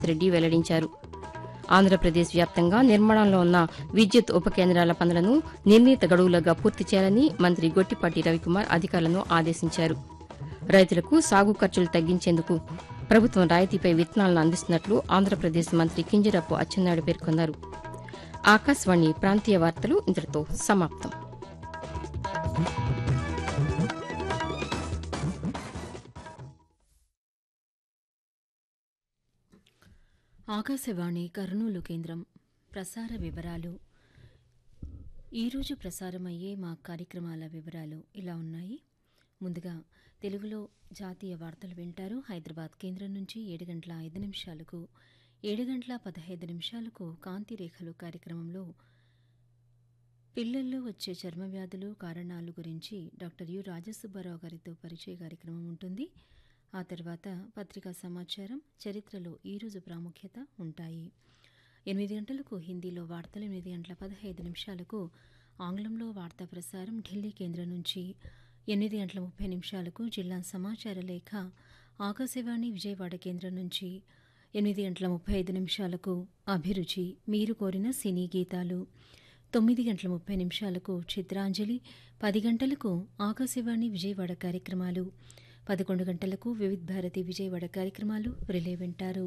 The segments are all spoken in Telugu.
రెడ్డి వెల్లడించారు ఆంధ్రప్రదేశ్ వ్యాప్తంగా నిర్మాణంలో ఉన్న విద్యుత్ ఉప కేంద్రాల పనులను నిర్ణీత గడువులుగా పూర్తి చేయాలని మంత్రి గొట్టిపాటి రవికుమార్ అధికారులను ఆదేశించారు రైతులకు సాగు ఖర్చులు తగ్గించేందుకు ప్రభుత్వం రాయితీపై విత్తనాలను అందిస్తున్నట్లు ఆంధ్రప్రదేశ్ మంత్రి కింజరాపు అచ్చెన్నాయుడు పేర్కొన్నారు ఆకాశవాణి ప్రాంతీయ వార్తలు ఇంతటితో సమాప్తం ఆకాశవాణి కర్నూలు కేంద్రం ప్రసార వివరాలు ఈరోజు ప్రసారమయ్యే మా కార్యక్రమాల వివరాలు ఇలా ఉన్నాయి ముందుగా తెలుగులో జాతీయ వార్తలు వింటారు హైదరాబాద్ కేంద్రం నుంచి ఏడు గంటల ఐదు నిమిషాలకు ఏడు గంటల పదహైదు నిమిషాలకు కాంతి రేఖలు కార్యక్రమంలో పిల్లల్లో వచ్చే చర్మ వ్యాధులు కారణాలు గురించి డాక్టర్ యు రాజసుబ్బారావు గారితో పరిచయ కార్యక్రమం ఉంటుంది ఆ తర్వాత పత్రికా సమాచారం చరిత్రలో ఈరోజు ప్రాముఖ్యత ఉంటాయి ఎనిమిది గంటలకు హిందీలో వార్తలు ఎనిమిది గంటల పదహైదు నిమిషాలకు ఆంగ్లంలో వార్తా ప్రసారం ఢిల్లీ కేంద్రం నుంచి ఎనిమిది గంటల ముప్పై నిమిషాలకు జిల్లా సమాచార లేఖ ఆకాశవాణి విజయవాడ కేంద్రం నుంచి ఎనిమిది గంటల ముప్పై ఐదు నిమిషాలకు అభిరుచి మీరు కోరిన సినీ గీతాలు తొమ్మిది గంటల ముప్పై నిమిషాలకు చిత్రాంజలి పది గంటలకు ఆకాశవాణి విజయవాడ కార్యక్రమాలు పదకొండు గంటలకు వివిధ్ భారతి విజయవాడ కార్యక్రమాలు రిలే వింటారు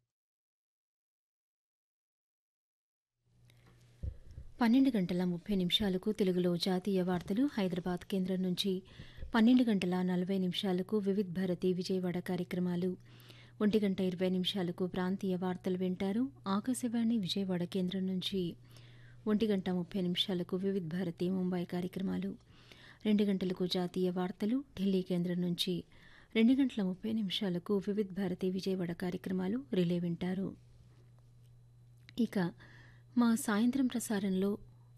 పన్నెండు గంటల ముప్పై నిమిషాలకు తెలుగులో జాతీయ వార్తలు హైదరాబాద్ కేంద్రం నుంచి పన్నెండు గంటల నలభై నిమిషాలకు వివిధ్ భారతి విజయవాడ కార్యక్రమాలు ఒంటి గంట ఇరవై నిమిషాలకు ప్రాంతీయ వార్తలు వింటారు ఆకాశవాణి విజయవాడ కేంద్రం నుంచి ఒంటి గంట ముప్పై నిమిషాలకు వివిధ్ భారతి ముంబై కార్యక్రమాలు రెండు గంటలకు జాతీయ వార్తలు ఢిల్లీ కేంద్రం నుంచి రెండు గంటల ముప్పై నిమిషాలకు వివిధ్ భారతి విజయవాడ కార్యక్రమాలు రిలే వింటారు ఇక మా సాయంత్రం ప్రసారంలో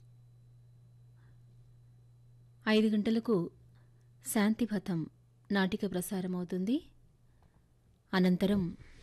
ఐదు గంటలకు శాంతిపథం నాటిక ప్రసారం అవుతుంది అనంతరం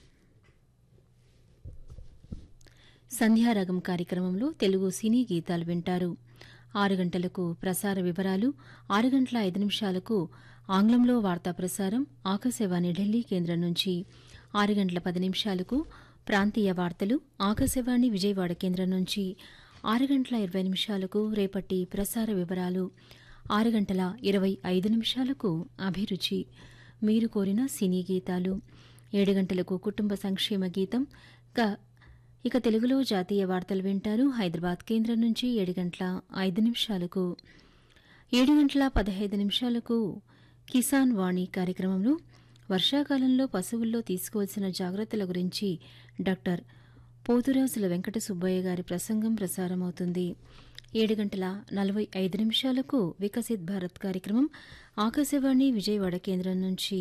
సంధ్యారాగం కార్యక్రమంలో తెలుగు సినీ గీతాలు వింటారు ఆరు గంటలకు ప్రసార వివరాలు ఆరు గంటల ఐదు నిమిషాలకు ఆంగ్లంలో వార్తా ప్రసారం ఆకాశవాణి ఢిల్లీ కేంద్రం నుంచి ఆరు గంటల పది నిమిషాలకు ప్రాంతీయ వార్తలు ఆకాశవాణి విజయవాడ కేంద్రం నుంచి ఆరు గంటల ఇరవై నిమిషాలకు రేపటి ప్రసార వివరాలు ఆరు గంటల ఇరవై ఐదు నిమిషాలకు అభిరుచి మీరు కోరిన సినీ గీతాలు ఏడు గంటలకు కుటుంబ సంక్షేమ గీతం క- ఇక తెలుగులో జాతీయ వార్తలు వింటారు హైదరాబాద్ కేంద్రం నుంచి ఏడు గంటల ఐదు నిమిషాలకు ఏడు గంటల పదహైదు నిమిషాలకు కిసాన్ వాణి కార్యక్రమంలో వర్షాకాలంలో పశువుల్లో తీసుకోవాల్సిన జాగ్రత్తల గురించి డాక్టర్ పోతురాజుల వెంకట సుబ్బయ్య గారి ప్రసంగం ప్రసారమవుతుంది ఏడు గంటల నలభై ఐదు నిమిషాలకు వికసిత్ భారత్ కార్యక్రమం ఆకాశవాణి విజయవాడ కేంద్రం నుంచి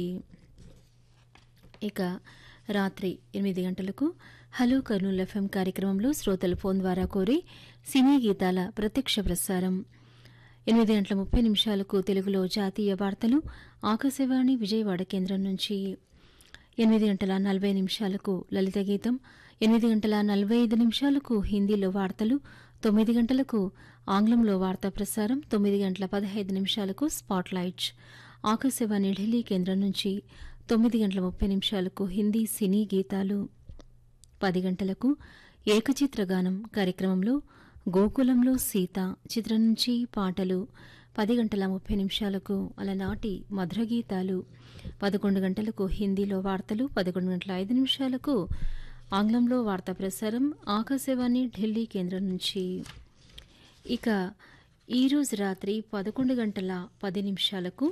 ఇక రాత్రి ఎనిమిది గంటలకు హలో కర్నూలు ఎఫ్ఎం కార్యక్రమంలో శ్రోతలు ఫోన్ ద్వారా కోరి సినీ గీతాల ప్రత్యక్ష ప్రసారం ఎనిమిది గంటల ముప్పై నిమిషాలకు తెలుగులో జాతీయ వార్తలు ఆకాశవాణి విజయవాడ కేంద్రం నుంచి ఎనిమిది గంటల నలభై నిమిషాలకు లలిత గీతం ఎనిమిది గంటల నలభై ఐదు నిమిషాలకు హిందీలో వార్తలు తొమ్మిది గంటలకు ఆంగ్లంలో వార్తా ప్రసారం తొమ్మిది గంటల పదహైదు నిమిషాలకు స్పాట్ లైట్స్ ఆకాశవాణి ఢిల్లీ కేంద్రం నుంచి తొమ్మిది గంటల ముప్పై నిమిషాలకు హిందీ సినీ గీతాలు పది గంటలకు ఏకచిత్రగానం కార్యక్రమంలో గోకులంలో సీత చిత్రం నుంచి పాటలు పది గంటల ముప్పై నిమిషాలకు అలనాటి మధుర గీతాలు పదకొండు గంటలకు హిందీలో వార్తలు పదకొండు గంటల ఐదు నిమిషాలకు ఆంగ్లంలో వార్తా ప్రసారం ఆకాశవాణి ఢిల్లీ కేంద్రం నుంచి ఇక ఈరోజు రాత్రి పదకొండు గంటల పది నిమిషాలకు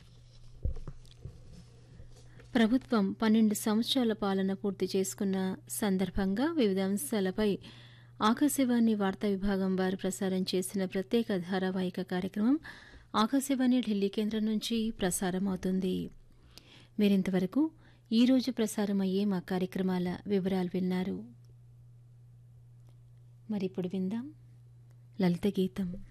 ప్రభుత్వం పన్నెండు సంవత్సరాల పాలన పూర్తి చేసుకున్న సందర్భంగా వివిధ అంశాలపై ఆకాశవాణి వార్తా విభాగం వారు ప్రసారం చేసిన ప్రత్యేక ధారావాహిక కార్యక్రమం ఆకాశవాణి ఢిల్లీ కేంద్రం నుంచి ప్రసారం అవుతుంది మీరింతవరకు ఈరోజు ప్రసారమయ్యే మా కార్యక్రమాల వివరాలు విన్నారు మరిప్పుడు విందాం లలిత గీతం